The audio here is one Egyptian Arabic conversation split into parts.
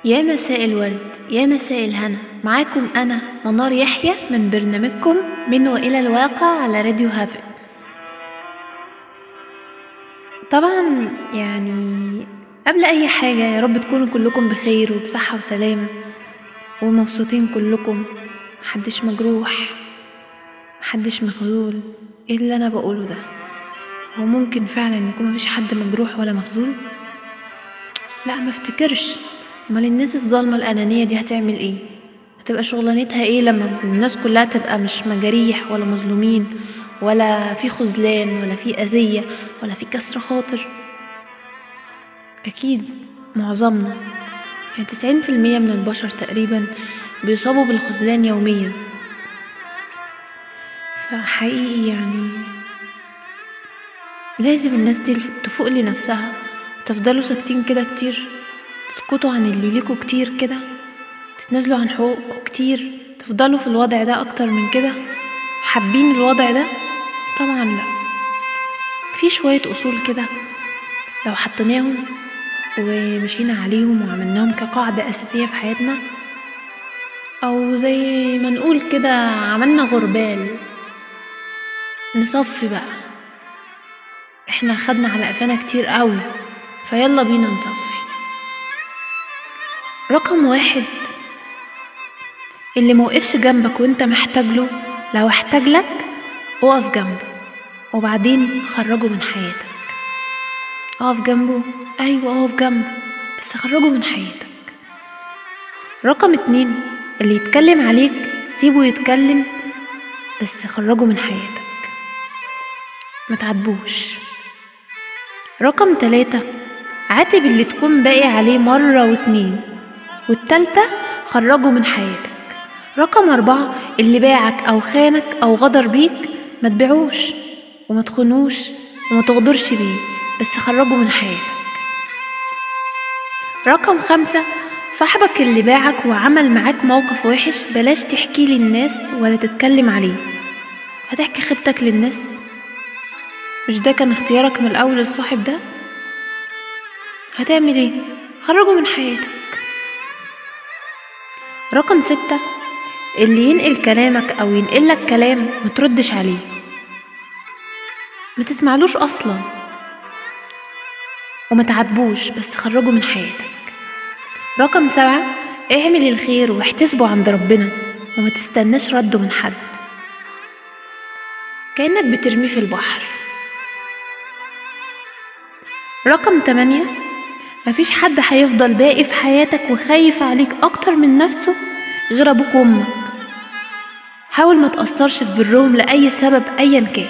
يا مساء الورد يا مساء الهنا معاكم أنا منار يحيى من برنامجكم من وإلى الواقع على راديو هافن طبعا يعني قبل أي حاجة يا رب تكونوا كلكم بخير وبصحة وسلامة ومبسوطين كلكم محدش مجروح محدش مخذول ايه اللي انا بقوله ده هو ممكن فعلا يكون مفيش حد مجروح ولا مخذول لا ما افتكرش امال الناس الظالمه الانانيه دي هتعمل ايه هتبقى شغلانتها ايه لما الناس كلها تبقى مش مجاريح ولا مظلومين ولا في خذلان ولا في اذيه ولا في كسر خاطر اكيد معظمنا يعني تسعين في المية من البشر تقريبا بيصابوا بالخذلان يوميا فحقيقي يعني لازم الناس دي تفوق لنفسها تفضلوا ساكتين كده كتير تسكتوا عن اللي ليكوا كتير كده تتنازلوا عن حقوقكوا كتير تفضلوا في الوضع ده اكتر من كده حابين الوضع ده طبعا لا في شوية اصول كده لو حطيناهم ومشينا عليهم وعملناهم كقاعدة أساسية في حياتنا أو زي ما نقول كده عملنا غربال نصفي بقى احنا خدنا على قفانا كتير قوي فيلا بينا نصفي رقم واحد اللي موقفش جنبك وانت محتاج له لو احتاج لك اقف جنبه وبعدين خرجه من حياتك اقف جنبه ايوه اقف جنبه بس خرجه من حياتك رقم اتنين اللي يتكلم عليك سيبه يتكلم بس خرجه من حياتك ما تعاتبوش رقم تلاتة عاتب اللي تكون باقي عليه مرة واتنين والتالتة خرجه من حياتك رقم أربعة اللي باعك أو خانك أو غدر بيك ما تبيعوش وما تخونوش وما تغدرش بيه بس خرجه من حياتك رقم خمسة صاحبك اللي باعك وعمل معاك موقف وحش بلاش تحكي للناس ولا تتكلم عليه هتحكي خيبتك للناس مش ده كان اختيارك من الاول الصاحب ده هتعمل ايه خرجه من حياتك رقم ستة اللي ينقل كلامك او ينقلك كلام متردش عليه ما تسمعلوش اصلا وما تعاتبوش بس خرجه من حياتك رقم سبعة اعمل الخير واحتسبه عند ربنا وما تستناش رده من حد كأنك بترميه في البحر رقم تمانية مفيش حد هيفضل باقي في حياتك وخايف عليك أكتر من نفسه غير أبوك وأمك حاول ما تأثرش في برهم لأي سبب أيا كان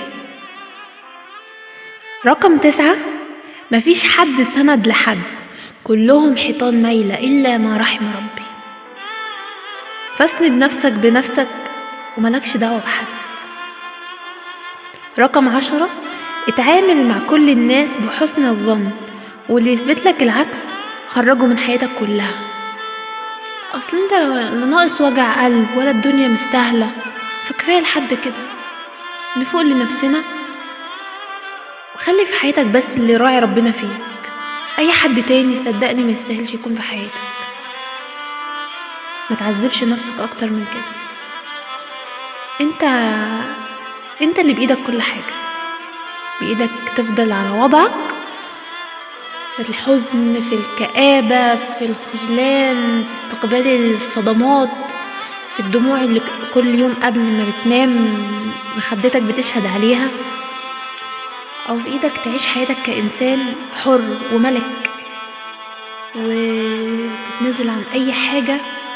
رقم تسعة مفيش حد سند لحد كلهم حيطان مايلة إلا ما رحم ربي فاسند نفسك بنفسك وملكش دعوة بحد رقم عشرة اتعامل مع كل الناس بحسن الظن واللي يثبت لك العكس خرجه من حياتك كلها اصل انت لا ناقص وجع قلب ولا الدنيا مستاهله فكفايه لحد كده نفوق لنفسنا وخلي في حياتك بس اللي راعي ربنا فيك اي حد تاني صدقني ما يستاهلش يكون في حياتك ما تعذبش نفسك اكتر من كده انت انت اللي بايدك كل حاجه بايدك تفضل على وضعك في الحزن في الكآبة في الخذلان في استقبال الصدمات في الدموع اللي كل يوم قبل ما بتنام مخدتك بتشهد عليها او في ايدك تعيش حياتك كانسان حر وملك وتتنازل عن اي حاجة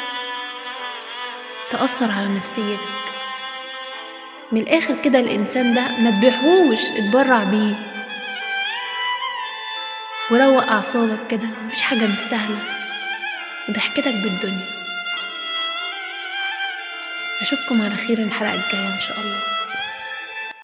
تأثر على نفسيتك من الاخر كده الانسان ده ما تبيعهوش اتبرع بيه وروق اعصابك كده مفيش حاجة مستاهلة وضحكتك بالدنيا اشوفكم على خير الحلقة الجاية ان شاء الله